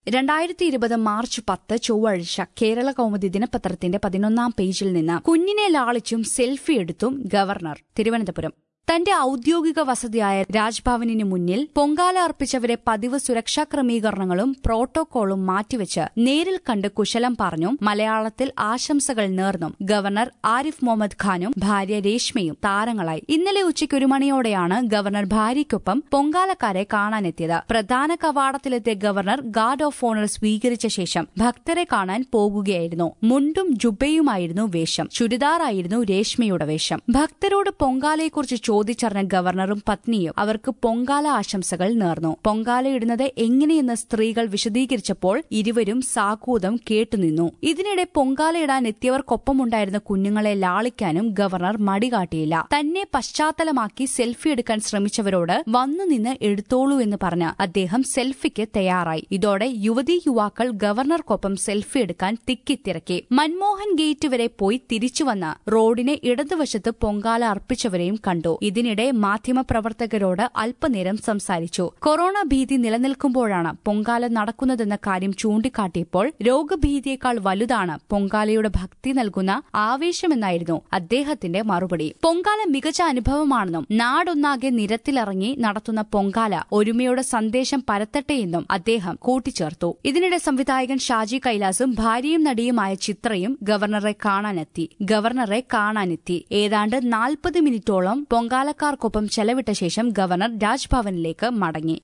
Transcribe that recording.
രണ്ടായിരത്തി ഇരുപത് മാർച്ച് പത്ത് ചൊവ്വാഴ്ച കേരള കൗമുദി ദിനപത്രത്തിന്റെ പതിനൊന്നാം പേജിൽ നിന്ന് കുഞ്ഞിനെ ലാളിച്ചും സെൽഫി എടുത്തും ഗവർണർ തിരുവനന്തപുരം തന്റെ ഔദ്യോഗിക വസതിയായ രാജ്ഭവനിന് മുന്നിൽ പൊങ്കാല അർപ്പിച്ചവരെ പതിവ് സുരക്ഷാ ക്രമീകരണങ്ങളും പ്രോട്ടോകോളും മാറ്റിവെച്ച് നേരിൽ കണ്ട് കുശലം പറഞ്ഞും മലയാളത്തിൽ ആശംസകൾ നേർന്നും ഗവർണർ ആരിഫ് മുഹമ്മദ് ഖാനും ഭാര്യ രേഷ്മയും താരങ്ങളായി ഇന്നലെ ഉച്ചയ്ക്ക് ഒരു മണിയോടെയാണ് ഗവർണർ ഭാര്യയ്ക്കൊപ്പം പൊങ്കാലക്കാരെ കാണാനെത്തിയത് പ്രധാന കവാടത്തിലെത്തിയ ഗവർണർ ഗാർഡ് ഓഫ് ഓണർ സ്വീകരിച്ച ശേഷം ഭക്തരെ കാണാൻ പോകുകയായിരുന്നു മുണ്ടും ജുബയുമായിരുന്നു വേഷം ചുരിദാറായിരുന്നു രേഷ്മയുടെ വേഷം ഭക്തരോട് പൊങ്കാലയെക്കുറിച്ച് ചോദിച്ചറിഞ്ഞ ഗവർണറും പത്നിയും അവർക്ക് പൊങ്കാല ആശംസകൾ നേർന്നു പൊങ്കാല ഇടുന്നത് എങ്ങനെയെന്ന് സ്ത്രീകൾ വിശദീകരിച്ചപ്പോൾ ഇരുവരും സാകൂതം കേട്ടുനിന്നു ഇതിനിടെ പൊങ്കാല ഇടാൻ എത്തിയവർക്കൊപ്പമുണ്ടായിരുന്ന കുഞ്ഞുങ്ങളെ ലാളിക്കാനും ഗവർണർ മടികാട്ടിയില്ല തന്നെ പശ്ചാത്തലമാക്കി സെൽഫി എടുക്കാൻ ശ്രമിച്ചവരോട് വന്നു നിന്ന് എടുത്തോളൂ എന്ന് പറഞ്ഞ് അദ്ദേഹം സെൽഫിക്ക് തയ്യാറായി ഇതോടെ യുവതീ യുവാക്കൾ ഗവർണർക്കൊപ്പം സെൽഫി എടുക്കാൻ തിക്കിത്തിരക്കി മൻമോഹൻ ഗേറ്റ് വരെ പോയി തിരിച്ചുവന്ന് റോഡിന് ഇടതുവശത്ത് പൊങ്കാല അർപ്പിച്ചവരെയും കണ്ടു ഇതിനിടെ മാധ്യമപ്രവർത്തകരോട് അല്പനേരം സംസാരിച്ചു കൊറോണ ഭീതി നിലനിൽക്കുമ്പോഴാണ് പൊങ്കാല നടക്കുന്നതെന്ന കാര്യം ചൂണ്ടിക്കാട്ടിയപ്പോൾ രോഗഭീതിയേക്കാൾ വലുതാണ് പൊങ്കാലയുടെ ഭക്തി നൽകുന്ന ആവേശമെന്നായിരുന്നു അദ്ദേഹത്തിന്റെ മറുപടി പൊങ്കാല മികച്ച അനുഭവമാണെന്നും നാടൊന്നാകെ നിരത്തിലിറങ്ങി നടത്തുന്ന പൊങ്കാല ഒരുമയുടെ സന്ദേശം പരത്തട്ടെയെന്നും അദ്ദേഹം കൂട്ടിച്ചേർത്തു ഇതിനിടെ സംവിധായകൻ ഷാജി കൈലാസും ഭാര്യയും നടിയുമായ ചിത്രയും ഗവർണറെ കാണാനെത്തി ഗവർണറെ കാണാനെത്തി ഏതാണ്ട് നാൽപ്പത് മിനിറ്റോളം പൊങ്കാലക്കാർക്കൊപ്പം ചെലവിട്ട ശേഷം ഗവർണർ രാജ്ഭവനിലേക്ക് മടങ്ങി